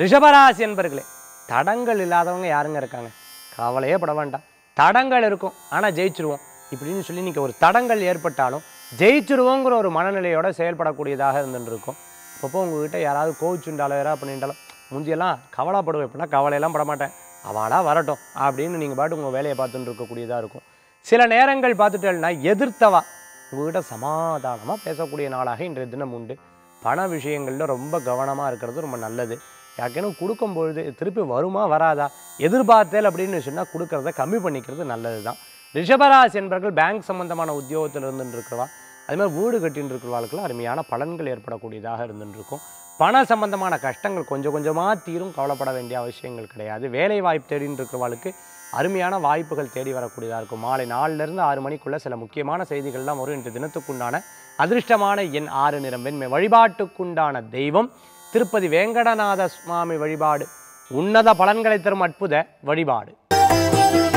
ரிஷபராசி என்பர்களே தடங்கள் இல்லாதவங்க யாருங்க இருக்காங்க கவலையே பட வேண்டாம் தடங்கள் இருக்கும் ஆனால் ஜெயிச்சிருவோம் இப்படின்னு சொல்லி நீங்கள் ஒரு தடங்கள் ஏற்பட்டாலும் ஜெயிச்சிருவோங்கிற ஒரு மனநிலையோட செயல்படக்கூடியதாக இருந்துட்டு இருக்கும் அப்பப்போ உங்ககிட்ட யாராவது கோவிச்சுண்டாலோ யாராவது பண்ணிட்டாலும் முந்தியெல்லாம் கவலைப்படுவேன் இப்படின்னா கவலையெல்லாம் பட மாட்டேன் அவளா வரட்டும் அப்படின்னு நீங்கள் பாட்டு உங்கள் வேலையை பார்த்துட்டு இருக்கக்கூடியதாக இருக்கும் சில நேரங்கள் பார்த்துட்டேன்னா எதிர்த்தவா உங்ககிட்ட சமாதானமாக பேசக்கூடிய நாளாக இன்றைய தினம் உண்டு பண விஷயங்களில் ரொம்ப கவனமாக இருக்கிறது ரொம்ப நல்லது யாருக்கேனும் கொடுக்கும்பொழுது திருப்பி வருமா வராதா எதிர்பார்த்தேல் அப்படின்னு சொன்னால் கொடுக்கறத கம்மி பண்ணிக்கிறது நல்லது தான் ரிஷபராசி என்பவர்கள் பேங்க் சம்பந்தமான உத்தியோகத்தில் இருந்துட்டு இருக்கிறவா அது மாதிரி வீடு கட்டின்னு இருக்கிறவாளுக்கெல்லாம் அருமையான பலன்கள் ஏற்படக்கூடியதாக இருந்துட்டு இருக்கும் பண சம்பந்தமான கஷ்டங்கள் கொஞ்சம் கொஞ்சமாக தீரும் கவலைப்பட வேண்டிய அவசியங்கள் கிடையாது வேலை வாய்ப்பு தேடின்னு இருக்கிறவாளுக்கு அருமையான வாய்ப்புகள் தேடி வரக்கூடியதாக இருக்கும் மாலை நாலுலேருந்து ஆறு மணிக்குள்ளே சில முக்கியமான செய்திகள்லாம் வரும் இன்று தினத்துக்குண்டான அதிர்ஷ்டமான எண் ஆறு நிறம் வெண்மை வழிபாட்டுக்குண்டான தெய்வம் திருப்பதி வேங்கடநாத சுவாமி வழிபாடு உன்னத பலன்களை தரும் அற்புத வழிபாடு